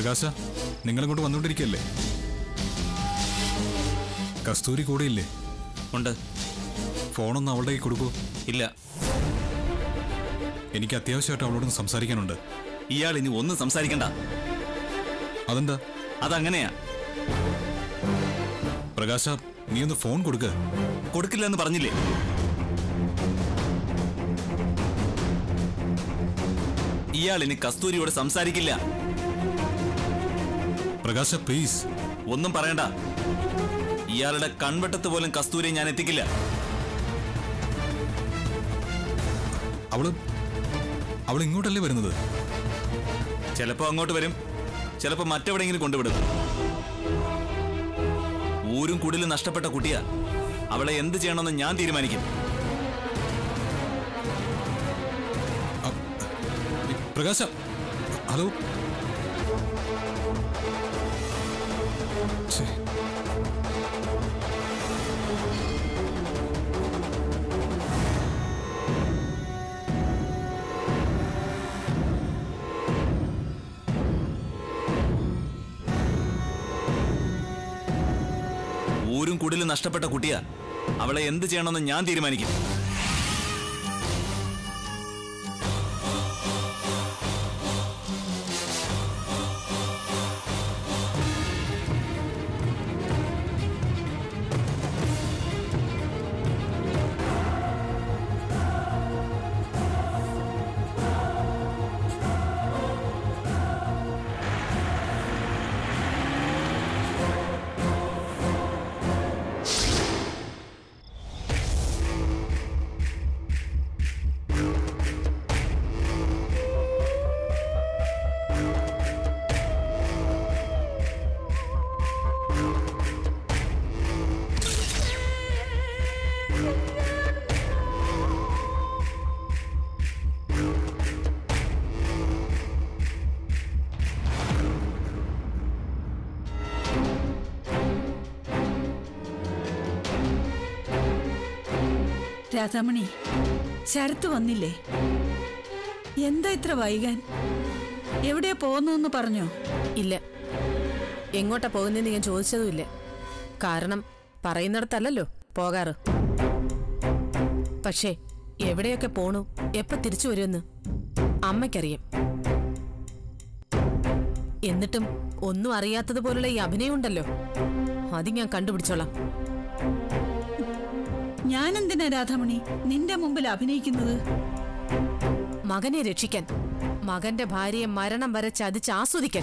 പ്രകാശ നിങ്ങളിങ്ങോട്ട് വന്നുകൊണ്ടിരിക്കല്ലേ കസ്തൂരി കൂടെയില്ലേ ഉണ്ട് ഫോണൊന്ന് അവളുടെ കയ്യിൽ കൊടുക്കൂ ഇല്ല എനിക്ക് അത്യാവശ്യമായിട്ട് അവളോടൊന്ന് സംസാരിക്കാനുണ്ട് ഇയാൾ ഇനി ഒന്നും സംസാരിക്കണ്ട അതെന്താ അതങ്ങനെയാ പ്രകാശ നീ ഒന്ന് ഫോൺ കൊടുക്ക കൊടുക്കില്ല എന്ന് പറഞ്ഞില്ലേ ഇയാൾ ഇനി കസ്തൂരിയോട് സംസാരിക്കില്ല പ്രകാശ പ്ലീസ് ഒന്നും പറയണ്ട ഇയാളുടെ കൺവെട്ടത്ത് പോലും കസ്തൂരിയെ ഞാൻ എത്തിക്കില്ല അവള് അവൾ ഇങ്ങോട്ടല്ലേ വരുന്നത് ചിലപ്പോ അങ്ങോട്ട് വരും ചിലപ്പോ മറ്റെവിടെയെങ്കിലും കൊണ്ടുവിടും ഊരും കുടിലും നഷ്ടപ്പെട്ട കുട്ടിയാ അവളെ എന്ത് ചെയ്യണമെന്ന് ഞാൻ തീരുമാനിക്കും പ്രകാശ ഹലോ ഛേ, ഊരും കുടിലും നഷ്ടപ്പെട്ട കുട്ടിയാ അവളെ എന്ത് ചെയ്യണമെന്ന് ഞാൻ തീരുമാനിക്കും രാധാമണി ശരത്ത് വന്നില്ലേ എന്താ ഇത്ര വൈകാൻ എവിടെയാ പോകുന്നതെന്ന് പറഞ്ഞോ ഇല്ല എങ്ങോട്ടാ പോകുന്നതെന്ന് ഞാൻ ചോദിച്ചതുമില്ല കാരണം പറയുന്നിടത്തല്ലല്ലോ പോകാറ് പക്ഷേ എവിടെയൊക്കെ പോണു എപ്പോ തിരിച്ചു വരുമെന്ന് അമ്മയ്ക്കറിയാം എന്നിട്ടും ഒന്നും അറിയാത്തതുപോലുള്ള ഈ അഭിനയം ഉണ്ടല്ലോ അത് ഞാൻ കണ്ടുപിടിച്ചോളാം ഞാൻ എന്തിനാ രാധാമണി നിന്റെ മുമ്പിൽ അഭിനയിക്കുന്നത് മകനെ രക്ഷിക്കാൻ മകന്റെ ഭാര്യയെ മരണം വരെ ചതിച്ച് ആസ്വദിക്കാൻ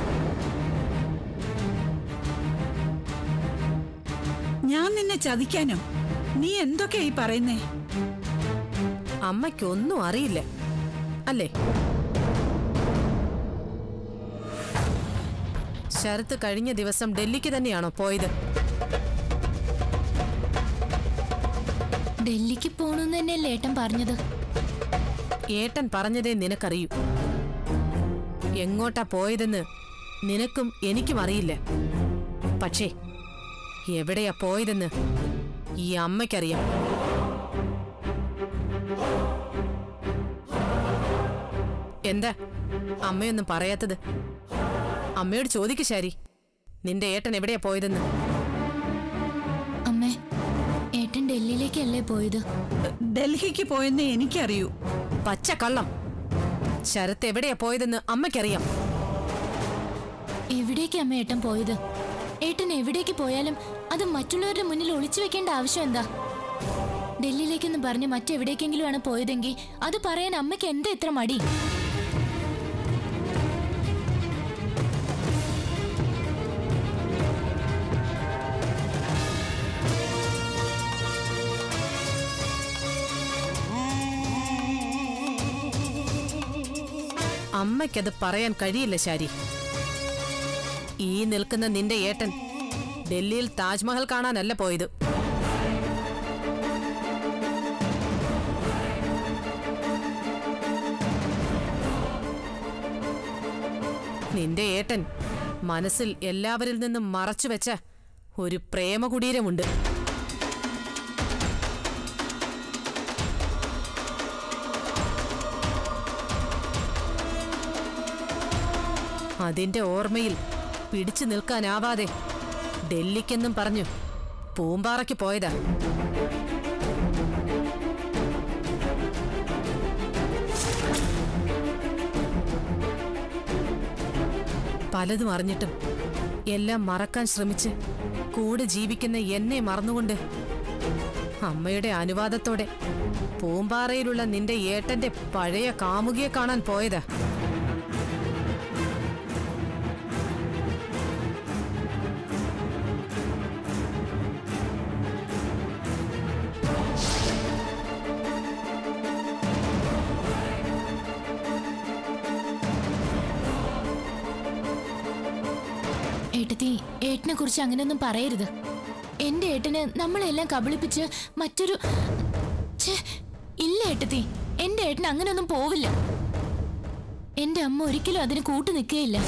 ഞാൻ നിന്നെ ചതിക്കാനോ നീ എന്തൊക്കെയാ ഈ പറയുന്നേ അമ്മയ്ക്കൊന്നും അറിയില്ല അല്ലേ ശരത്ത് കഴിഞ്ഞ ദിവസം ഡൽഹിക്ക് തന്നെയാണോ പോയത് ഡൽഹിക്ക് പോണെന്ന് തന്നെയല്ലേ ഏട്ടൻ പറഞ്ഞത് ഏട്ടൻ പറഞ്ഞതേ നിനക്കറിയൂ എങ്ങോട്ടാ പോയതെന്ന് നിനക്കും എനിക്കും അറിയില്ല പക്ഷേ എവിടെയാ പോയതെന്ന് ഈ അമ്മയ്ക്കറിയാം എന്താ അമ്മയൊന്നും പറയാത്തത് അമ്മയോട് ചോദിക്കു ശാരി നിന്റെ ഏട്ടൻ എവിടെയാ പോയതെന്ന് അമ്മേ ഏട്ടൻ ഡൽഹിയിലേക്കല്ലേ പോയത് ഡൽഹിക്ക് പോയെന്നേ എനിക്കറിയൂ പച്ച കള്ളം ശരത്ത് എവിടെയാ പോയതെന്ന് അമ്മയ്ക്കറിയാം എവിടേക്ക് അമ്മ ഏട്ടൻ പോയത് ഏട്ടൻ എവിടേക്ക് പോയാലും അത് മറ്റുള്ളവരുടെ മുന്നിൽ ഒളിച്ചു വെക്കേണ്ട ആവശ്യം എന്താ ഡൽഹിയിലേക്കെന്ന് പറഞ്ഞ് മറ്റെവിടേക്കെങ്കിലും ആണ് പോയതെങ്കിൽ അത് പറയാൻ അമ്മയ്ക്ക് എന്താ ഇത്ര മടി അമ്മയ്ക്കത് പറയാൻ കഴിയില്ല ശാരി ഈ നിൽക്കുന്ന നിന്റെ ഏട്ടൻ ഡൽഹിയിൽ താജ്മഹൽ കാണാനല്ല പോയത് നിന്റെ ഏട്ടൻ മനസ്സിൽ എല്ലാവരിൽ നിന്നും മറച്ചുവെച്ച ഒരു പ്രേമകുടീരമുണ്ട് അതിന്റെ ഓർമ്മയിൽ പിടിച്ചു നിൽക്കാനാവാതെ ഡൽഹിക്കെന്നും പറഞ്ഞു പൂമ്പാറയ്ക്ക് പോയതാ പലതും അറിഞ്ഞിട്ടും എല്ലാം മറക്കാൻ ശ്രമിച്ച് കൂടെ ജീവിക്കുന്ന എന്നെ മറന്നുകൊണ്ട് അമ്മയുടെ അനുവാദത്തോടെ പൂമ്പാറയിലുള്ള നിന്റെ ഏട്ടന്റെ പഴയ കാമുകിയെ കാണാൻ പോയതാ ഏട്ടത്തി ഏട്ടനെ കുറിച്ച് അങ്ങനെയൊന്നും പറയരുത് എന്റെ ഏട്ടന് നമ്മളെല്ലാം കബളിപ്പിച്ച് മറ്റൊരു ഛേ, ഇല്ല ഏട്ടത്തി എന്റെ ഏട്ടൻ അങ്ങനെയൊന്നും പോവില്ല എന്റെ അമ്മ ഒരിക്കലും അതിന് കൂട്ടു നിൽക്കുകയില്ല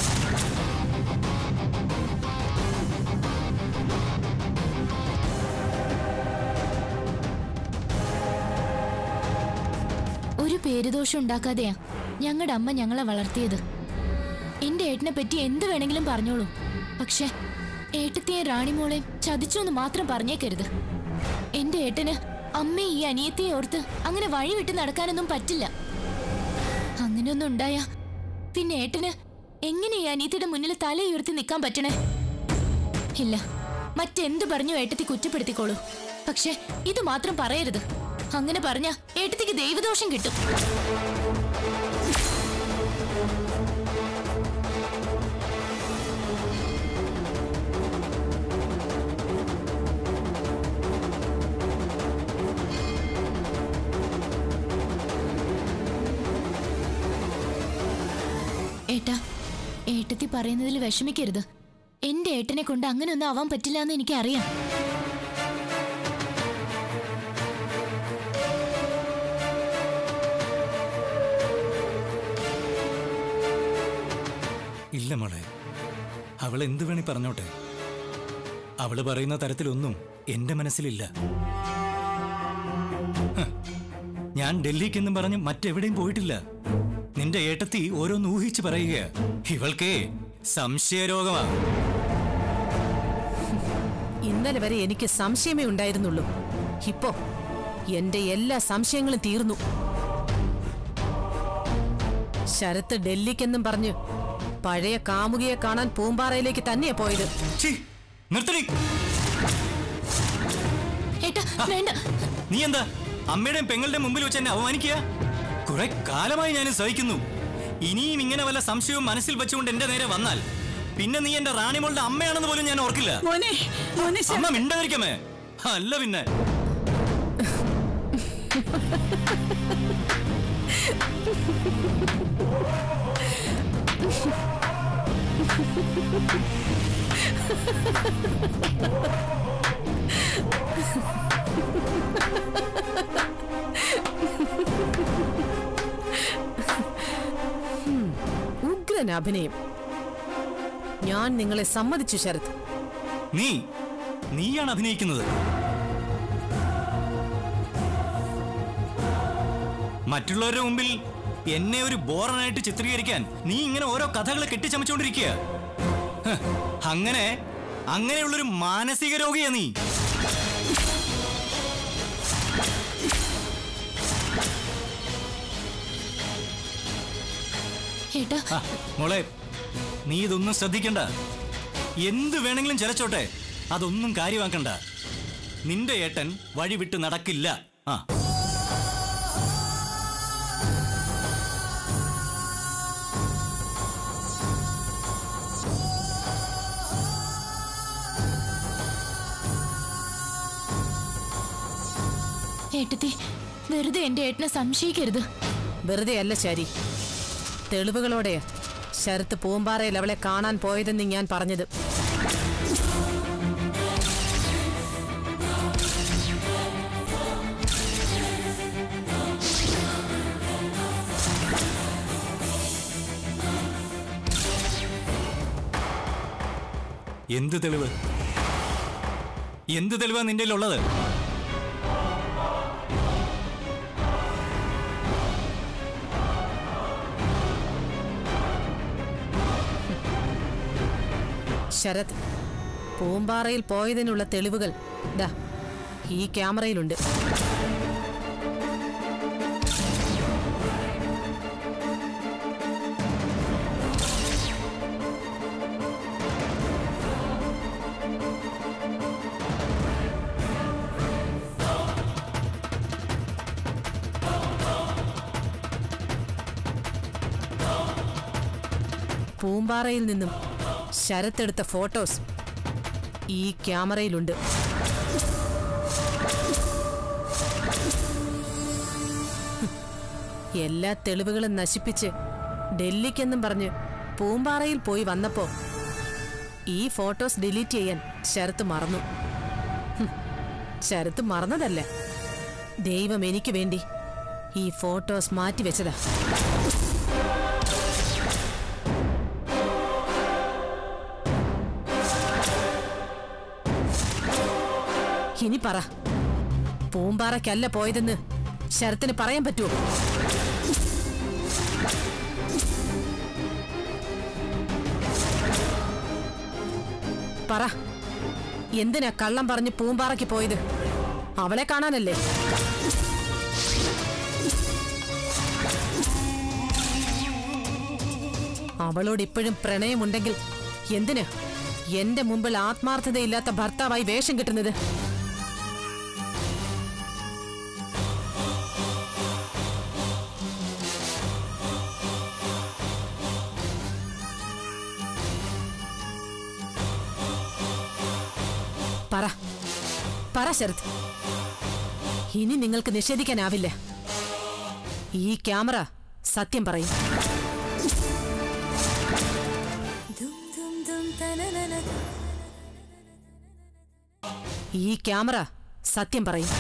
ഒരു പേരുദോഷം ഉണ്ടാക്കാതെയാ ഞങ്ങളുടെ അമ്മ ഞങ്ങളെ വളർത്തിയത് എന്റെ ഏട്ടനെ പറ്റി എന്ത് വേണമെങ്കിലും പറഞ്ഞോളൂ പക്ഷെ ഏട്ടത്തെയും റാണിമോളെയും ചതിച്ചു എന്ന് മാത്രം പറഞ്ഞേക്കരുത് എന്റെ ഏട്ടന് അമ്മയെ ഈ അനിയത്തിയെ ഓർത്ത് അങ്ങനെ വഴി വിട്ട് നടക്കാനൊന്നും പറ്റില്ല അങ്ങനെയൊന്നും ഉണ്ടായ പിന്നെ ഏട്ടന് എങ്ങനെ ഈ അനിയത്തിയുടെ മുന്നിൽ തല ഉയർത്തി നിൽക്കാൻ പറ്റണേ ഇല്ല മറ്റെന്ത് പറഞ്ഞു ഏട്ടത്തി കുറ്റപ്പെടുത്തിക്കോളൂ പക്ഷെ ഇത് മാത്രം പറയരുത് അങ്ങനെ പറഞ്ഞ ഏട്ടത്തിക്ക് ദൈവദോഷം കിട്ടും ഏട്ടാ ഏട്ടത്തി പറയുന്നതിൽ വിഷമിക്കരുത് എന്റെ ഏട്ടനെ കൊണ്ട് അങ്ങനെയൊന്നും ആവാൻ പറ്റില്ല എന്ന് എനിക്കറിയാം ഇല്ല മോളെ അവൾ എന്ത് വേണി പറഞ്ഞോട്ടെ അവള് പറയുന്ന തരത്തിലൊന്നും എന്റെ മനസ്സിലില്ല ഹ്, ഞാൻ ഡൽഹിക്കെന്നും പറഞ്ഞ് മറ്റെവിടെയും പോയിട്ടില്ല നിന്റെ ഏട്ടത്തി ഓരോന്ന് ഊഹിച്ച് പറയുക ഇവൾക്കേ സംശയരോഗമാ ഇന്നലെ വരെ എനിക്ക് സംശയമേ ഉണ്ടായിരുന്നുള്ളൂ ഇപ്പോ എന്റെ എല്ലാ സംശയങ്ങളും തീർന്നു ശരത്ത് ഡൽഹിക്കെന്നും പറഞ്ഞു പഴയ കാമുകിയെ കാണാൻ പൂമ്പാറയിലേക്ക് തന്നെയാ പോയത് ഛീ, നിർത്തടി ഏട്ടാ വേണ്ട നീ എന്താ അമ്മയുടെയും പെങ്ങളുടെയും മുമ്പിൽ വെച്ച് എന്നെ അവമാനിക്കുക കുറെ കാലമായി ഞാൻ സഹിക്കുന്നു ഇനിയും ഇങ്ങനെ വല്ല സംശയവും മനസ്സിൽ വെച്ചുകൊണ്ട് എന്റെ നേരെ വന്നാൽ പിന്നെ നീ എന്റെ റാണിമോളുടെ അമ്മയാണെന്ന് പോലും ഞാൻ ഓർക്കില്ല മോനെ മോനെ ശ- അമ്മ മിണ്ടാതിരിക്കമേ അല്ല പിന്നെ ഉഗ്രൻ അഭിനയം ഞാൻ നിങ്ങളെ സമ്മതിച്ചു ശരത് നീ നീയാണ് അഭിനയിക്കുന്നത് മറ്റുള്ളവരുടെ മുമ്പിൽ എന്നെ ഒരു ബോറനായിട്ട് ചിത്രീകരിക്കാൻ നീ ഇങ്ങനെ ഓരോ കഥകൾ കെട്ടിച്ചമച്ചുകൊണ്ടിരിക്കുക ഹ്, അങ്ങനെ അങ്ങനെയുള്ളൊരു മാനസിക രോഗിയാ നീ ഏട്ടാ ആ, മോളെ നീ ഇതൊന്നും ശ്രദ്ധിക്കണ്ട എന്ത് വേണമെങ്കിലും ചിലച്ചോട്ടെ അതൊന്നും കാര്യമാക്കണ്ട നിന്റെ ഏട്ടൻ വഴി വിട്ട് നടക്കില്ല ആ ഏട്ടത്തി വെറുതെ എന്റെ ഏട്ടനെ സംശയിക്കരുത് വെറുതെ അല്ല ശരി തെളിവുകളോടെയാ ശരത്ത് പൂമ്പാറയിൽ അവളെ കാണാൻ പോയതെന്ന് ഞാൻ പറഞ്ഞത് എന്ത് തെളിവ് എന്ത് തെളിവാ നിന്റെ ഉള്ളത് ശരത് പൂമ്പാറയിൽ പോയതിനുള്ള തെളിവുകൾ ദാ ഈ ക്യാമറയിലുണ്ട് പൂമ്പാറയിൽ നിന്നും ശരത്തെടുത്ത ഫോട്ടോസ് ഈ ക്യാമറയിലുണ്ട് എല്ലാ തെളിവുകളും നശിപ്പിച്ച് ഡൽഹിക്കെന്നും പറഞ്ഞ് പൂമ്പാറയിൽ പോയി വന്നപ്പോ ഈ ഫോട്ടോസ് ഡിലീറ്റ് ചെയ്യാൻ ശരത്ത് മറന്നു ഹും, ശരത്ത് മറന്നതല്ല ദൈവം എനിക്ക് വേണ്ടി ഈ ഫോട്ടോസ് മാറ്റിവെച്ചതാ ഇനി പറ പൂമ്പാറയ്ക്കല്ല പോയതെന്ന് ശരത്തിന് പറയാൻ പറ്റുമോ പറ എന്തിനാ കള്ളം പറഞ്ഞ് പൂമ്പാറയ്ക്ക് പോയത് അവളെ കാണാനല്ലേ അവളോട് ഇപ്പോഴും പ്രണയമുണ്ടെങ്കിൽ എന്തിന് എന്റെ മുമ്പിൽ ആത്മാർത്ഥതയില്ലാത്ത ഭർത്താവായി വേഷം കിട്ടുന്നത് പറ പറ ശരത് ഇനി നിങ്ങൾക്ക് നിഷേധിക്കാനാവില്ല ഈ ക്യാമറ സത്യം പറയും ഈ ക്യാമറ സത്യം പറയും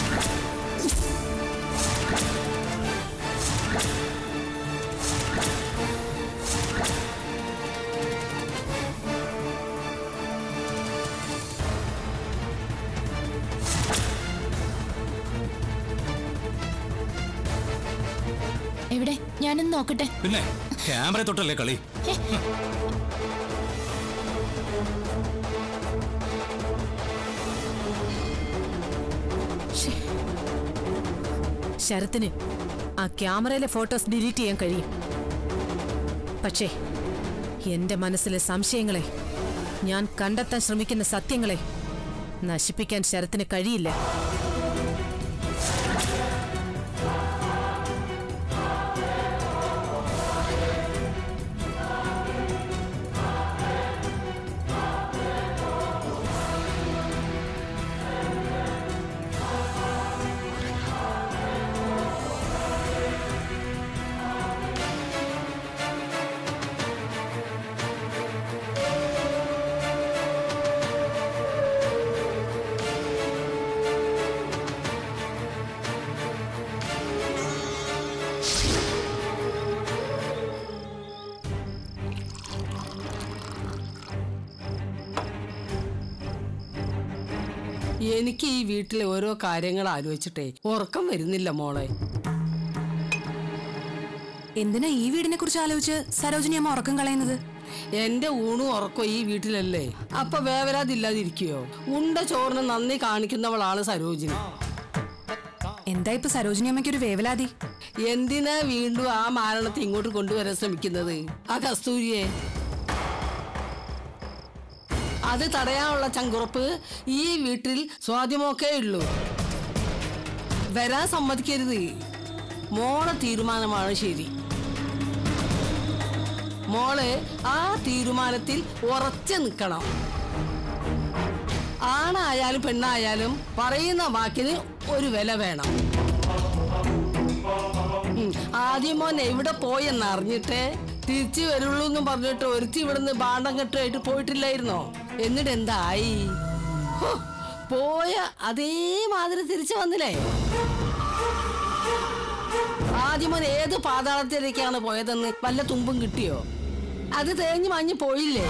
എവിടെ ഞാനൊന്ന് നോക്കട്ടെ പിന്നെ ക്യാമറ തൊട്ടല്ലേ കളി ശരത്തിന് ആ ക്യാമറയിലെ ഫോട്ടോസ് ഡിലീറ്റ് ചെയ്യാൻ കഴിയും പക്ഷേ എന്റെ മനസ്സിലെ സംശയങ്ങളെ ഞാൻ കണ്ടെത്താൻ ശ്രമിക്കുന്ന സത്യങ്ങളെ നശിപ്പിക്കാൻ ശരത്തിന് കഴിയില്ല എനിക്ക് ഈ വീട്ടിലെ ഓരോ കാര്യങ്ങൾ ആലോചിച്ചിട്ടേ ഉറക്കം വരുന്നില്ല മോളെ എന്തിനാ ഈ വീടിനെ കുറിച്ച് ആലോചിച്ച് സരോജിനി അമ്മ ഉറക്കം കളയുന്നത് എന്റെ ഊണും ഉറക്കം ഈ വീട്ടിലല്ലേ അപ്പൊ വേവരാതില്ലാതിരിക്കുകയോ ഉണ്ട ചോറിന് നന്ദി കാണിക്കുന്നവളാണ് സരോജിനി എന്താ ഇപ്പൊ സരോജിനി അമ്മയ്ക്ക് ഒരു വേവലാതി എന്തിനാ വീണ്ടും ആ മാരണത്തെ ഇങ്ങോട്ട് കൊണ്ടുവരാൻ ശ്രമിക്കുന്നത് ആ കസ്തൂരിയെ അത് തടയാനുള്ള ചങ്കുറപ്പ് ഈ വീട്ടിൽ സ്വാധീനമൊക്കെ ഉള്ളൂ വരാൻ സമ്മതിക്കരുത് മോളെ തീരുമാനമാണ് ശരി മോള് ആ തീരുമാനത്തിൽ ഉറച്ചു നിൽക്കണം ആണായാലും പെണ്ണായാലും പറയുന്ന വാക്കിന് ഒരു വില വേണം ഉം. ആദ്യം മോൻ എവിടെ പോയെന്ന് അറിഞ്ഞിട്ട് തിരിച്ചു വരുള്ളൂ എന്നും പറഞ്ഞിട്ട് ഒരുത്തി ഇവിടുന്ന് ബാണ്ടം കെട്ടുമായിട്ട് പോയിട്ടില്ലായിരുന്നോ എന്നിട്ട് എന്തായി ഹോ, പോയ അതേമാതിരി തിരിച്ചു വന്നില്ലേ ആദ്യം മോൻ ഏത് പാതാളത്തിലേക്കാണ് പോയതെന്ന് വല്ല തുമ്പും കിട്ടിയോ അത് തേഞ്ഞു മഞ്ഞ് പോയില്ലേ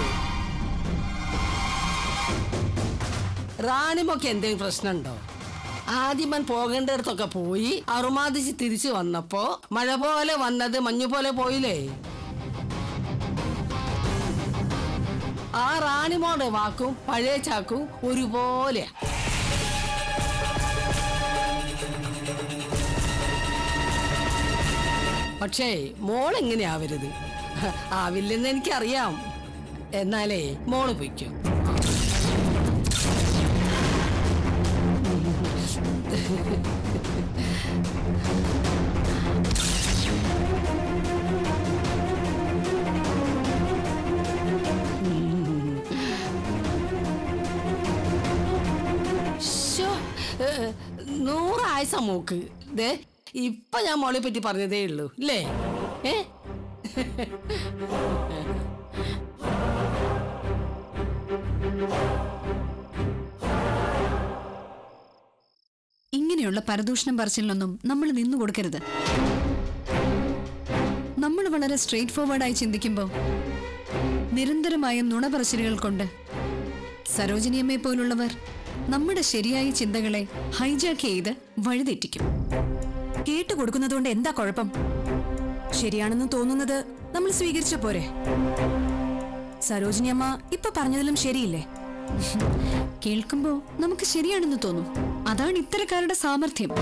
റാണിമൊക്കെ എന്തെങ്കിലും പ്രശ്നമുണ്ടോ ആദ്യമൻ പോകേണ്ടിടത്തൊക്കെ പോയി അറുമാതിച്ച് തിരിച്ചു വന്നപ്പോ മഴ പോലെ വന്നത് മഞ്ഞു പോലെ പോയില്ലേ ആ റാണിമോടെ വാക്കും പഴയ ചാക്കും ഒരുപോലെ പക്ഷേ മോൾ എങ്ങനെ ആവരുത് ആവില്ലെന്ന് എനിക്കറിയാം എന്നാലേ മോള് പൊയ്ക്കും ശ്ശോ, ഏ, നൂറായസ മൂക്ക് ദേ ഇപ്പൊ ഞാൻ മോളെ പറ്റി പറഞ്ഞതേ ഉള്ളൂ അല്ലേ ഏ ഇങ്ങനെയുള്ള പരദൂഷണം പറച്ചിലൊന്നും നമ്മൾ നിന്നു കൊടുക്കരുത് നമ്മൾ വളരെ സ്ട്രെയിറ്റ് ഫോർവേഡായി ചിന്തിക്കുമ്പോൾ നിരന്തരമായ നുണ പറച്ചിലുകൾ കൊണ്ട് സരോജിനിയമ്മയെ പോലുള്ളവർ നമ്മുടെ ശരിയായ ചിന്തകളെ ഹൈജാക്ക് ചെയ്ത് വഴിതെറ്റിക്കും കേട്ടു കൊടുക്കുന്നതുകൊണ്ട് എന്താ കുഴപ്പം ശരിയാണെന്ന് തോന്നുന്നത് നമ്മൾ സ്വീകരിച്ച പോരെ സരോജിനി അമ്മ ഇപ്പൊ പറഞ്ഞതിലും ശരിയില്ലേ കേൾക്കുമ്പോൾ നമുക്ക് ശരിയാണെന്ന് തോന്നും അതാണ് ഇത്തരക്കാരുടെ സാമർഥ്യം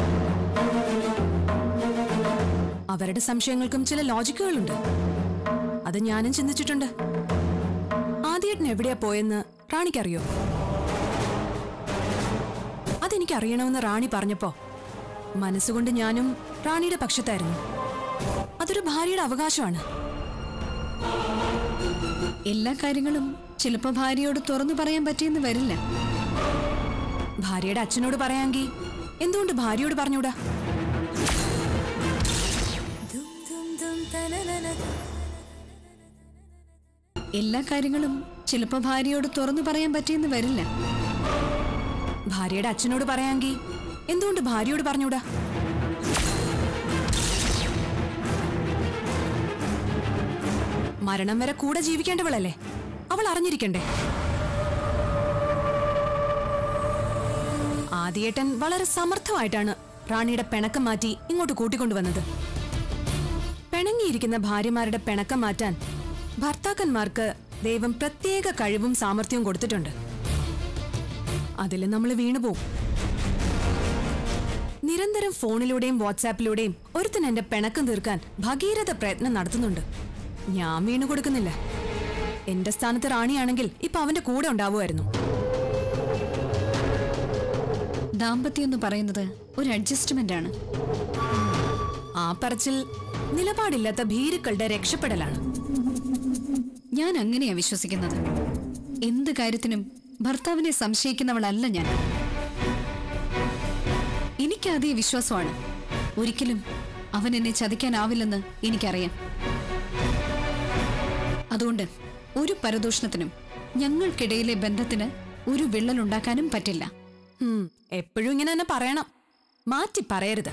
അവരുടെ സംശയങ്ങൾക്കും ചില ലോജിക്കുകളുണ്ട് അത് ഞാനും ചിന്തിച്ചിട്ടുണ്ട് ആദ്യേട്ടൻ എവിടെയാ പോയെന്ന് റാണിക്കറിയോ അതെനിക്ക് അറിയണമെന്ന് റാണി പറഞ്ഞപ്പോ മനസ്സുകൊണ്ട് ഞാനും റാണിയുടെ പക്ഷത്തായിരുന്നു അതൊരു ഭാര്യയുടെ അവകാശമാണ് എല്ലാ കാര്യങ്ങളും ചിലപ്പോൾ ഭാര്യയോട് തുറന്നു പറയാൻ പറ്റിയെന്ന് വരില്ല ഭാര്യയുടെ അച്ഛനോട് പറയാമെങ്കിൽ എന്തുകൊണ്ട് ഭാര്യയോട് പറഞ്ഞൂടാ എല്ലാ കാര്യങ്ങളും ചിലപ്പോൾ ഭാര്യയോട് തുറന്നു പറയാൻ പറ്റിയെന്ന് വരില്ല ഭാര്യയുടെ അച്ഛനോട് പറയാമെങ്കിൽ എന്തുകൊണ്ട് ഭാര്യയോട് പറഞ്ഞൂടാ മരണം വരെ കൂടെ ജീവിക്കേണ്ടവളല്ലേ അവൾ അറിഞ്ഞിരിക്കണ്ടേ ആദിയേട്ടൻ വളരെ സമർത്ഥമായിട്ടാണ് റാണിയുടെ പിണക്കം മാറ്റി ഇങ്ങോട്ട് കൂട്ടിക്കൊണ്ടുവന്നത് പിണങ്ങിയിരിക്കുന്ന ഭാര്യമാരുടെ പിണക്കം മാറ്റാൻ ഭർത്താക്കന്മാർക്ക് ദൈവം പ്രത്യേക കഴിവും സാമർഥ്യവും കൊടുത്തിട്ടുണ്ട് അതിൽ നമ്മൾ വീണുപോകും നിരന്തരം ഫോണിലൂടെയും വാട്സാപ്പിലൂടെയും ഒരുത്തൻ എന്റെ പിണക്കം തീർക്കാൻ ഭഗീരഥ പ്രയത്നം നടത്തുന്നുണ്ട് ഞാൻ വീണു കൊടുക്കുന്നില്ല എന്റെ സ്ഥാനത്ത് റാണിയാണെങ്കിൽ ഇപ്പൊ അവന്റെ കൂടെ ഉണ്ടാവുമായിരുന്നു ദാമ്പത്യം എന്ന് പറയുന്നത് ഒരു അഡ്ജസ്റ്റ്മെന്റ് ആണ് ആ പറച്ചിൽ നിലപാടില്ലാത്ത ഭീരുക്കളുടെ രക്ഷപ്പെടലാണ് ഞാൻ അങ്ങനെയാ വിശ്വസിക്കുന്നത് എന്ത് കാര്യത്തിനും ഭർത്താവിനെ സംശയിക്കുന്നവളല്ല ഞാൻ എനിക്ക് അതേ വിശ്വാസമാണ് ഒരിക്കലും അവൻ എന്നെ ചതിക്കാനാവില്ലെന്ന് എനിക്കറിയാം അതുകൊണ്ട് ഒരു പരദൂഷണത്തിനും ഞങ്ങൾക്കിടയിലെ ബന്ധത്തിന് ഒരു വിള്ളലുണ്ടാക്കാനും പറ്റില്ല ഹും, എപ്പോഴും ഇങ്ങനെ തന്നെ പറയണം മാറ്റി പറയരുത്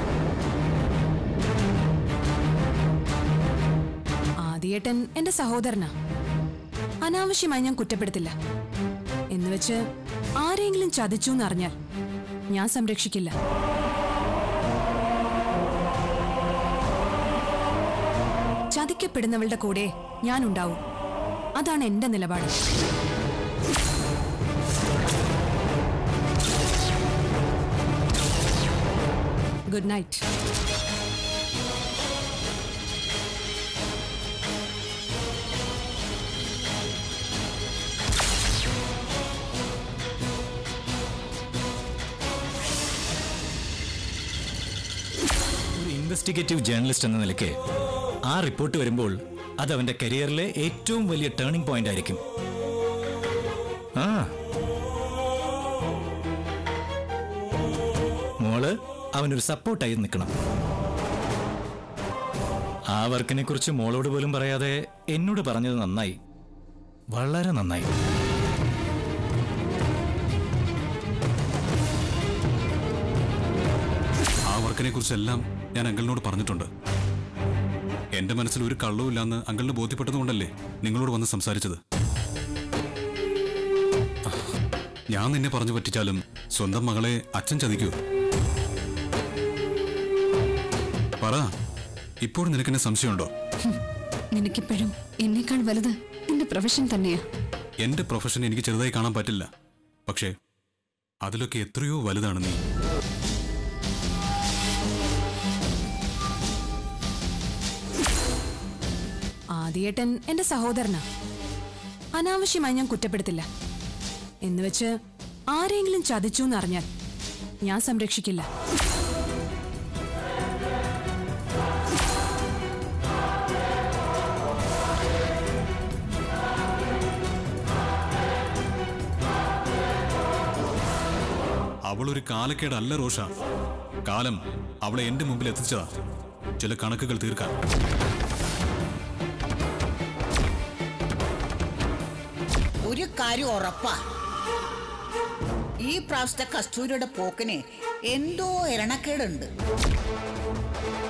ആദിയേട്ടൻ എന്റെ സഹോദരനാ അനാവശ്യമായി ഞാൻ കുറ്റപ്പെടുത്തില്ല എന്നുവെച്ച് ആരെങ്കിലും ചതിച്ചു എന്നറിഞ്ഞാൽ ഞാൻ സംരക്ഷിക്കില്ല ചതിക്കപ്പെടുന്നവളുടെ കൂടെ ഞാൻ ഉണ്ടാവും അതാണ് എന്റെ നിലപാട് ഗുഡ് നൈറ്റ് ഒരു ഇൻവെസ്റ്റിഗേറ്റീവ് ജേർണലിസ്റ്റ് എന്ന നിലയ്ക്ക് ആ റിപ്പോർട്ട് വരുമ്പോൾ അത് അവന്റെ കരിയറിലെ ഏറ്റവും വലിയ ടേണിംഗ് പോയിന്റ് ആയിരിക്കും ആ മോള് അവനൊരു സപ്പോർട്ടായി നിൽക്കണം ആ വർക്കിനെ കുറിച്ച് മോളോട് പോലും പറയാതെ എന്നോട് പറഞ്ഞത് നന്നായി വളരെ നന്നായി ആ വർക്കിനെ കുറിച്ചെല്ലാം ഞാൻ അങ്കിളിനോട് പറഞ്ഞിട്ടുണ്ട് എന്റെ മനസ്സിൽ ഒരു കള്ളവുമില്ലാന്ന് അങ്കിളിന് ബോധ്യപ്പെട്ടതുകൊണ്ടല്ലേ നിങ്ങളോട് വന്ന് സംസാരിച്ചത് ഞാൻ നിന്നെ പറഞ്ഞു പറ്റിച്ചാലും സ്വന്തം മകളെ അച്ഛൻ ചതിക്കൂ പറ ഇപ്പോൾ നിനക്കെന്നെ സംശയമുണ്ടോ നിനക്കിപ്പോഴും എന്നേക്കാൾ വലുത് നിന്റെ പ്രൊഫഷൻ തന്നെയാ എന്റെ പ്രൊഫഷൻ എനിക്ക് ചെറുതായി കാണാൻ പറ്റില്ല പക്ഷേ അതിലൊക്കെ എത്രയോ വലുതാണ് നീ ആദ്യേട്ടൻ എന്റെ സഹോദരനാ അനാവശ്യമായി ഞാൻ കുറ്റപ്പെടുത്തില്ല എന്നുവെച്ച് ആരെങ്കിലും ചതിച്ചു എന്നറിഞ്ഞാൽ ഞാൻ സംരക്ഷിക്കില്ല അവളൊരു കാലക്കേടല്ല റോഷ കാലം അവളെ എന്റെ മുമ്പിൽ എത്തിച്ചതാ ചില കണക്കുകൾ തീർക്കാൻ ഒരു കാര്യം ഉറപ്പാ ഈ പ്രാവശ്യത്തെ കസ്തൂരിയുടെ പോക്കിന് എന്തോ എരണക്കേടുണ്ട്